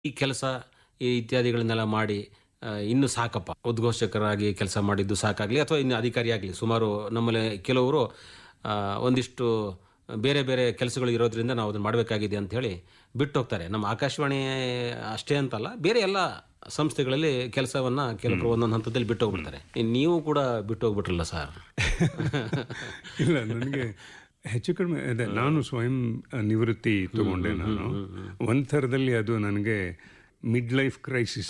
ಈ ಕೆಲಸ ಈ ಇತ್ಯಾದಿಗಳನ್ನೆಲ್ಲ ಮಾಡಿ ಆ, ಇನ್ನು ಸಾಕಪ್ಪ ಉದ್ಘೋಷಕರಾಗಿ ಕೆಲಸ ಮಾಡಿದ್ದು ಸಾಕಾಗಲಿ ಅಥವಾ ಇನ್ನು ಅಧಿಕಾರಿಯಾಗಲಿ ಸುಮಾರು ನಮ್ಮಲ್ಲಿ ಕೆಲವರು ಆ, ಒಂದಿಷ್ಟು ಬೇರೆ ಬೇರೆ ಕೆಲಸಗಳು ಇರೋದ್ರಿಂದ ನಾವು ಅದನ್ನು ಮಾಡಬೇಕಾಗಿದೆ ಅಂತ ಹೇಳಿ ಬಿಟ್ಟು ಹೋಗ್ತಾರೆ ನಮ್ಮ ಆಕಾಶವಾಣಿ ಅಷ್ಟೇ ಅಂತಲ್ಲ ಬೇರೆ ಎಲ್ಲ ಸಂಸ್ಥೆಗಳಲ್ಲಿ ಕೆಲಸವನ್ನ ಕೆಲವರು ಒಂದೊಂದು ಹಂತದಲ್ಲಿ ಬಿಟ್ಟು ಹೋಗ್ಬಿಡ್ತಾರೆ ಇನ್ನು ನೀವು ಕೂಡ ಬಿಟ್ಟು ಹೋಗ್ಬಿಟ್ರಲ್ಲ ಸರ್ ಇಲ್ಲ ನನಗೆ ಹೆಚ್ಚು ಕಡಿಮೆ ಅದೇ ನಾನು ಸ್ವಯಂ ನಿವೃತ್ತಿ ತಗೊಂಡೆ ನಾನು ಒಂದ್ ಥರದಲ್ಲಿ ಅದು ನನಗೆ ಮಿಡ್ ಲೈಫ್ ಕ್ರೈಸಿಸ್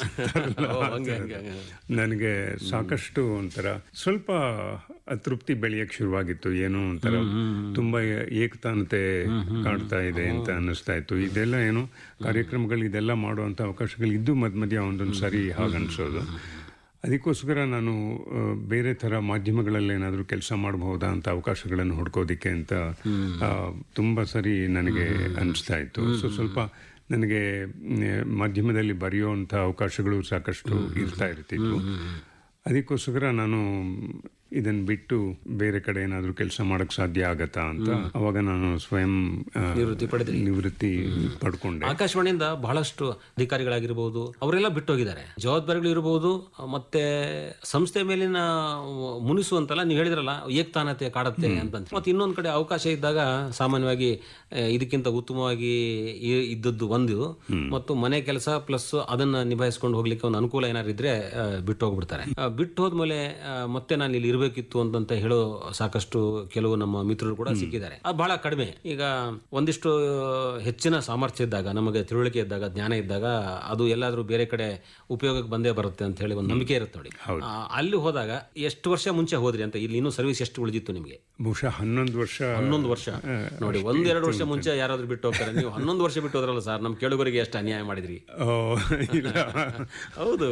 ನನಗೆ ಸಾಕಷ್ಟು ಒಂಥರ ಸ್ವಲ್ಪ ಅತೃಪ್ತಿ ಬೆಳೆಯಕ್ಕೆ ಶುರುವಾಗಿತ್ತು ಏನೋ ಒಂಥರ ತುಂಬಾ ಏಕತಾನತೆ ಕಾಡ್ತಾ ಇದೆ ಅಂತ ಅನ್ನಿಸ್ತಾ ಇತ್ತು ಇದೆಲ್ಲ ಏನು ಕಾರ್ಯಕ್ರಮಗಳು ಇದೆಲ್ಲ ಮಾಡುವಂಥ ಅವಕಾಶಗಳು ಇದ್ದು ಮಧ್ಯ ಮಧ್ಯ ಒಂದೊಂದು ಸಾರಿ ಹಾಗನ್ಸೋದು ಅದಕ್ಕೋಸ್ಕರ ನಾನು ಆ, ಬೇರೆ ಥರ ಮಾಧ್ಯಮಗಳಲ್ಲಿ ಏನಾದರೂ ಕೆಲಸ ಮಾಡಬಹುದಾ ಅಂತ ಅವಕಾಶಗಳನ್ನು ಹುಡ್ಕೋದಿಕ್ಕೆ ಅಂತ ಆ, ತುಂಬ ಸರಿ ನನಗೆ ಅನಿಸ್ತಾ ಇತ್ತು ಸೊ ಸ್ವಲ್ಪ ನನಗೆ ಮ್, ಮಾಧ್ಯಮದಲ್ಲಿ ಬರೆಯುವಂಥ ಅವಕಾಶಗಳು ಸಾಕಷ್ಟು ಇರ್ತಾ ಇರ್ತಿತ್ತು ಅದಕ್ಕೋಸ್ಕರ ನಾನು ಇದನ್ನು ಬಿಟ್ಟು ಬೇರೆ ಕಡೆ ಏನಾದರೂ ಕೆಲಸ ಮಾಡೋಕ್ಕೆ ಸಾಧ್ಯ ಆಗತ್ತಾ ಅಂತ ಅವಾಗ ನಾನು ಸ್ವಯಂ ಆ, ನಿವೃತ್ತಿ ಪಡೆದ್ರಿ ನಿವೃತ್ತಿ ಪಡ್ಕೊಂಡೆ ಆಕಾಶವಾಣಿಯಿಂದ ಬಹಳಷ್ಟು ಅಧಿಕಾರಿಗಳಾಗಿರ್ಬೋದು ಅವರೆಲ್ಲ ಬಿಟ್ಟು ಹೋಗಿದ್ದಾರೆ ಜವಾಬ್ದಾರಿಗಳು ಇರಬಹುದು ಮತ್ತೆ ಸಂಸ್ಥೆ ಮೇಲಿನ ಮುನಿಸು ಅಂತಲ್ಲ ನೀವು ಹೇಳಿದ್ರಲ್ಲ ಏಕತಾನತೆ ಕಾಡತ್ತೆ ಅಂತ ಮತ್ತೆ ಇನ್ನೊಂದು ಕಡೆ ಅವಕಾಶ ಇದ್ದಾಗ ಸಾಮಾನ್ಯವಾಗಿ ಆ, ಇದಕ್ಕಿಂತ ಉತ್ತಮವಾಗಿ ಇ- ಇದ್ದದ್ದು ಒಂದು ಮತ್ತು ಮನೆ ಕೆಲಸ ಪ್ಲಸ್ ಅದನ್ನ ನಿಭಾಯಿಸ್ಕೊಂಡು ಹೋಗ್ಲಿಕ್ಕೆ ಒಂದು ಅನುಕೂಲ ಏನಾದ್ರು ಇದ್ರೆ ಆ, ಬಿಟ್ಟು ಹೋಗ್ಬಿಡ್ತಾರೆ ಆ, ಬಿಟ್ಟು ಹೋದ್ಮೇಲೆ ಆ, ಮತ್ತೆ ನಾನು ಇಲ್ಲಿ ಇರಬೇಕಿತ್ತು ಅಂತಂತ ಹೇಳೋ ಸಾಕಷ್ಟು ಕೆಲವು ನಮ್ಮ ಮಿತ್ರರು ಕೂಡ ಸಿಕ್ಕಿದ್ದಾರೆ ಅದು ಬಹಳ ಕಡಿಮೆ ಈಗ ಒಂದಿಷ್ಟು ಹೆಚ್ಚಿನ ಸಾಮರ್ಥ್ಯ ಇದ್ದಾಗ ನಮಗೆ ತಿಳುವಳಿಕೆ ಇದ್ದಾಗ ಜ್ಞಾನ ಇದ್ದಾಗ ಅದು ಎಲ್ಲಾದ್ರೂ ಬೇರೆ ಕಡೆ ಉಪಯೋಗಕ್ಕೆ ಬಂದೇ ಬರುತ್ತೆ ಅಂತ ಹೇಳಿ ಒಂದು ನಂಬಿಕೆ ಇರುತ್ತೆ ನೋಡಿ ಆ, ಅಲ್ಲಿ ಹೋದಾಗ ಎಷ್ಟು ವರ್ಷ ಮುಂಚೆ ಹೋದ್ರಿ ಅಂತ ಇಲ್ಲಿ ಇನ್ನೂ ಸರ್ವಿಸ್ ಎಷ್ಟು ಉಳಿದಿತ್ತು ನಿಮಗೆ ಬಹುಶಃ ಹನ್ನೊಂದು ವರ್ಷ ಹನ್ನೊಂದು ವರ್ಷ ನೋಡಿ ಒಂದೆರಡು ವರ್ಷ ಮುಂಚೆ ಯಾರಾದ್ರೂ ಬಿಟ್ಟು ಹೋಗ್ತಾರೆ ನೀವು ಹನ್ನೊಂದು ವರ್ಷ ಬಿಟ್ಟು ಹೋದ್ರಲ್ಲ ಸರ್ ನಮ್ಮ ಕೆಳಗರಿಗೆ ಎಷ್ಟು ಅನ್ಯಾಯ ಮಾಡಿದ್ರಿ ಓ, ಇಲ್ಲ ಹೌದು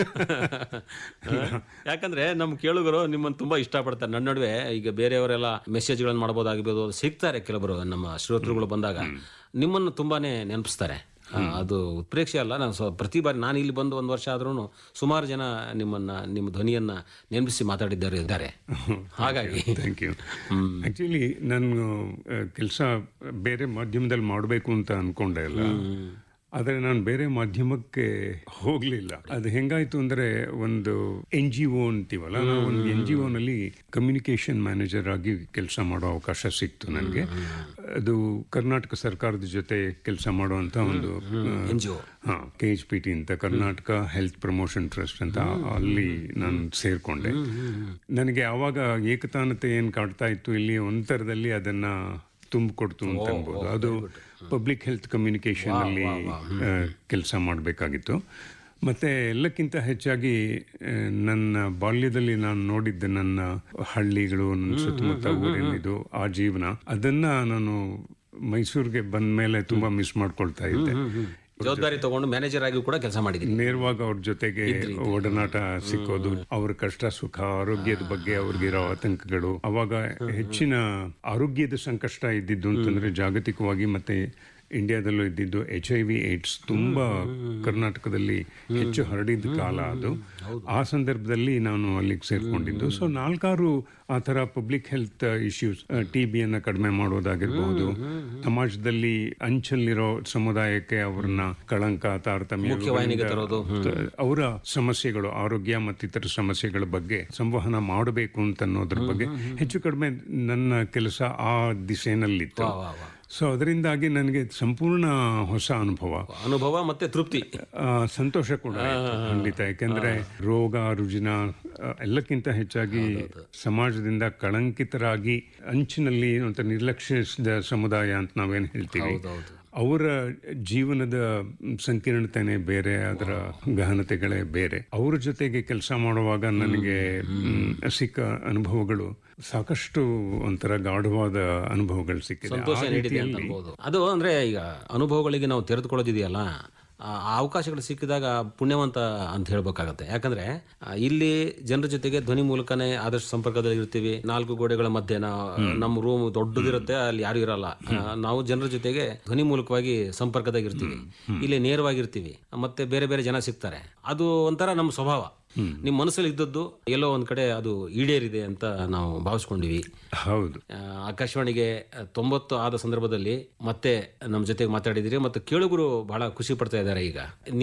ಯಾಕಂದ್ರೆ ನಮ್ಮ ಕೇಳುಗರು ನಿಮ್ಮನ್ನು ತುಂಬಾ ಇಷ್ಟಪಡ್ತಾರೆ ನನ್ನ ನಡುವೆ ಈಗ ಬೇರೆಯವರೆಲ್ಲ ಮೆಸೇಜ್ಗಳನ್ನು ಮಾಡ್ಬೋದಾಗಿರ್ಬೋದು ಸಿಗ್ತಾರೆ ಕೆಲವರು ನಮ್ಮ ಶ್ರೋತೃಗಳು ಬಂದಾಗ ನಿಮ್ಮನ್ನು ತುಂಬಾನೇ ನೆನಪಿಸ್ತಾರೆ ಆ, ಅದು ಉತ್ಪ್ರೇಕ್ಷೆ ಅಲ್ಲ ನಾನು ಸ್ವ- ಪ್ರತಿ ಬಾರಿ ನಾನು ಇಲ್ಲಿ ಬಂದು ಒಂದು ವರ್ಷ ಆದ್ರೂ ಸುಮಾರು ಜನ ನಿಮ್ಮನ್ನ ನಿಮ್ಮ ಧ್ವನಿಯನ್ನ ನೆನಪಿಸಿ ಮಾತಾಡಿದ್ದಾರೆ ಇದ್ದಾರೆ ಹಾಗಾಗಿ ಥ್ಯಾಂಕ್ ಯು ಆ್ಯಕ್ಚುಲಿ ನಾನು ಕೆಲಸ ಬೇರೆ ಮಾಧ್ಯಮದಲ್ಲಿ ಮಾಡಬೇಕು ಅಂತ ಅನ್ಕೊಂಡೆ ಅಲ್ಲ ಆದರೆ ನಾನು ಬೇರೆ ಮಾಧ್ಯಮಕ್ಕೆ ಹೋಗಲಿಲ್ಲ ಅದು ಹೆಂಗಾಯ್ತು ಅಂದರೆ ಒಂದು ಎನ್ ಜಿ ಒ ಅಂತೀವಲ್ಲ ನಾವು ಒಂದು ಎನ್ ಜಿ ಒನಲ್ಲಿ ಕಮ್ಯುನಿಕೇಷನ್ ಮ್ಯಾನೇಜರ್ ಆಗಿ ಕೆಲಸ ಮಾಡೋ ಅವಕಾಶ ಸಿಕ್ತು ನನಗೆ ಅದು ಕರ್ನಾಟಕ ಸರ್ಕಾರದ ಜೊತೆ ಕೆಲಸ ಮಾಡುವಂಥ ಒಂದು ಎನ್ ಜಿ ಒ ಹಾ ಕೆ ಎಚ್ ಪಿ ಟಿ ಅಂತ ಕರ್ನಾಟಕ ಹೆಲ್ತ್ ಪ್ರಮೋಷನ್ ಟ್ರಸ್ಟ್ ಅಂತ ಅಲ್ಲಿ ನಾನು ಸೇರ್ಕೊಂಡೆ ನನಗೆ ಆವಾಗ ಏಕತಾನತೆ ಏನು ಕಾಡ್ತಾ ಇತ್ತು ಇಲ್ಲಿ ಒಂಥರದಲ್ಲಿ ಅದನ್ನ ತುಂಬಿಕೊಡ್ತು ಅಂತ ಅನ್ಬೋದು ಅದು ಪಬ್ಲಿಕ್ ಹೆಲ್ತ್ ಕಮ್ಯುನಿಕೇಶನ್ ಅಲ್ಲಿ ಕೆಲಸ ಮಾಡಬೇಕಾಗಿತ್ತು ಮತ್ತೆ ಎಲ್ಲಕ್ಕಿಂತ ಹೆಚ್ಚಾಗಿ ಆ, ನನ್ನ ಬಾಲ್ಯದಲ್ಲಿ ನಾನು ನೋಡಿದ್ದ ನನ್ನ ಹಳ್ಳಿಗಳು ನನ್ನ ಸುತ್ತಮುತ್ತ ಊರೇನಿದು ಆ ಜೀವನ ಅದನ್ನ ನಾನು ಮೈಸೂರಿಗೆ ಬಂದ ಮೇಲೆ ತುಂಬಾ ಮಿಸ್ ಮಾಡ್ಕೊಳ್ತಾ ಇದ್ದೆ ಜವಾಬ್ದಾರಿ ತಗೊಂಡು ಮ್ಯಾನೇಜರ್ ಆಗಿ ಕೂಡ ಕೆಲಸ ಮಾಡಿದ್ದೀನಿ ನೇರವಾಗಿ ಅವ್ರ ಜೊತೆಗೆ ಒಡನಾಟ ಸಿಕ್ಕೋದು ಅವ್ರ ಕಷ್ಟ ಸುಖ ಆರೋಗ್ಯದ ಬಗ್ಗೆ ಅವ್ರಿಗಿರೋ ಆತಂಕಗಳು ಅವಾಗ ಹೆಚ್ಚಿನ ಆರೋಗ್ಯದ ಸಂಕಷ್ಟ ಇದ್ದಿದ್ದು ಅಂತಂದ್ರೆ ಜಾಗತಿಕವಾಗಿ ಮತ್ತೆ ಇಂಡಿಯಾದಲ್ಲೂ ಇದ್ದಿದ್ದು ಎಚ್ ಐ ವಿ ಏಡ್ಸ್ ತುಂಬಾ ಕರ್ನಾಟಕದಲ್ಲಿ ಹೆಚ್ಚು ಹರಡಿದ ಕಾಲ ಅದು ಆ ಸಂದರ್ಭದಲ್ಲಿ ನಾನು ಅಲ್ಲಿಗೆ ಸೇರ್ಕೊಂಡಿದ್ದು ಸೊ ನಾಲ್ಕಾರು ಆ ಥರ ಪಬ್ಲಿಕ್ ಹೆಲ್ತ್ ಇಶ್ಯೂಸ್ ಟಿ ಬಿಯನ್ನು ಕಡಿಮೆ ಮಾಡೋದಾಗಿರ್ಬಹುದು ಸಮಾಜದಲ್ಲಿ ಅಂಚಲ್ಲಿರೋ ಸಮುದಾಯಕ್ಕೆ ಅವ್ರನ್ನ ಕಳಂಕ ತಾರತಮ್ಯ ಮುಖ್ಯವಾಹಿನಿಗೆ ತರೋದು. ಅವರ ಸಮಸ್ಯೆಗಳು ಆರೋಗ್ಯ ಮತ್ತಿತರ ಸಮಸ್ಯೆಗಳ ಬಗ್ಗೆ ಸಂವಹನ ಮಾಡಬೇಕು ಅಂತ ಅನ್ನೋದ್ರ ಬಗ್ಗೆ ಹೆಚ್ಚು ಕಡಿಮೆ ನನ್ನ ಕೆಲಸ ಆ ದಿಶೆನಲ್ಲಿತ್ತು ವಾ, ವಾ. ಸೊ ಅದರಿಂದಾಗಿ ನನಗೆ ಸಂಪೂರ್ಣ ಹೊಸ ಅನುಭವ ಅನುಭವ ಮತ್ತೆ ತೃಪ್ತಿ ಆ, ಸಂತೋಷ ಕೂಡ ಆಯ್ತು, ಖಂಡಿತ ಯಾಕೆಂದ್ರೆ ರೋಗ ರುಜಿನ ಆ, ಎಲ್ಲಕ್ಕಿಂತ ಹೆಚ್ಚಾಗಿ ಸಮಾಜದಿಂದ ಕಳಂಕಿತರಾಗಿ ಅಂಚಿನಲ್ಲಿ ಒಂದು ನಿರ್ಲಕ್ಷಿಸಿದ ಸಮುದಾಯ ಅಂತ ನಾವೇನು ಹೇಳ್ತೀವಿ ಹೌದೌದು. ಅವರ ಜೀವನದ ಸಂಕೀರ್ಣತೆನೇ ಬೇರೆ ಅದರ ಗಹನತೆಗಳೇ ಬೇರೆ ಅವ್ರ ಜೊತೆಗೆ ಕೆಲಸ ಮಾಡುವಾಗ ನನಗೆ ಮ್, ಸಿಕ್ಕ ಅನುಭವಗಳು ಸಾಕಷ್ಟು ಒಂಥರ ಗಾಢವಾದ ಅನುಭವಗಳು ಸಿಕ್ಕಿದೆ ಸಂತೋಷ ಆ ನೀಡಿದೆ ಅಂತ ರೀತಿಯಲ್ಲಿ ಅನ್ಬೋದು ಅದು ಅಂದ್ರೆ ಈಗ ಅನುಭವಗಳಿಗೆ ನಾವು ತೆರೆದುಕೊಳ್ಳೋದಿದೆಯಲ್ಲ ಆ ಆ ಅವಕಾಶಗಳು ಸಿಕ್ಕಿದಾಗ ಪುಣ್ಯವಂತ ಅಂತ ಹೇಳ್ಬೇಕಾಗತ್ತೆ ಯಾಕಂದ್ರೆ ಆ, ಇಲ್ಲಿ ಜನರ ಜೊತೆಗೆ ಧ್ವನಿ ಮೂಲಕನೇ ಆದಷ್ಟು ಸಂಪರ್ಕದಲ್ಲಿ ಇರ್ತೀವಿ ನಾಲ್ಕು ಗೋಡೆಗಳ ಮಧ್ಯೆ ನಾವು ನಮ್ಮ ರೂಮ್ ದೊಡ್ಡದಿರುತ್ತೆ ಅಲ್ಲಿ ಯಾರು ಇರಲ್ಲ ಆ, ನಾವು ಜನರ ಜೊತೆಗೆ ಧ್ವನಿ ಮೂಲಕವಾಗಿ ಸಂಪರ್ಕದಾಗ ಇರ್ತೀವಿ ಇಲ್ಲಿ ನೇರವಾಗಿರ್ತೀವಿ ಮತ್ತೆ ಬೇರೆ ಬೇರೆ ಜನ ಸಿಗ್ತಾರೆ ಅದು ಒಂಥರ ನಮ್ಮ ಸ್ವಭಾವ ನಿಮ್ಮ ಮನಸ್ಸಲ್ಲಿ ಇದ್ದದ್ದು ಎಲ್ಲೋ ಒಂದ್ ಕಡೆ ಅದು ಈಡೇರಿದೆ ಅಂತ ನಾವು ಭಾವಿಸ್ಕೊಂಡಿವಿ ಹೌದು ಆ, ಆಕಾಶವಾಣಿಗೆ ತೊಂಬತ್ತು ಆದ ಸಂದರ್ಭದಲ್ಲಿ ಮತ್ತೆ ನಮ್ಮ ಜೊತೆಗೆ ಮಾತಾಡಿದಿರಿ ಮತ್ತು ಕೇಳುಗರು ಬಹಳ ಖುಷಿ ಪಡ್ತಾ ಇದ್ದಾರೆ ಈಗ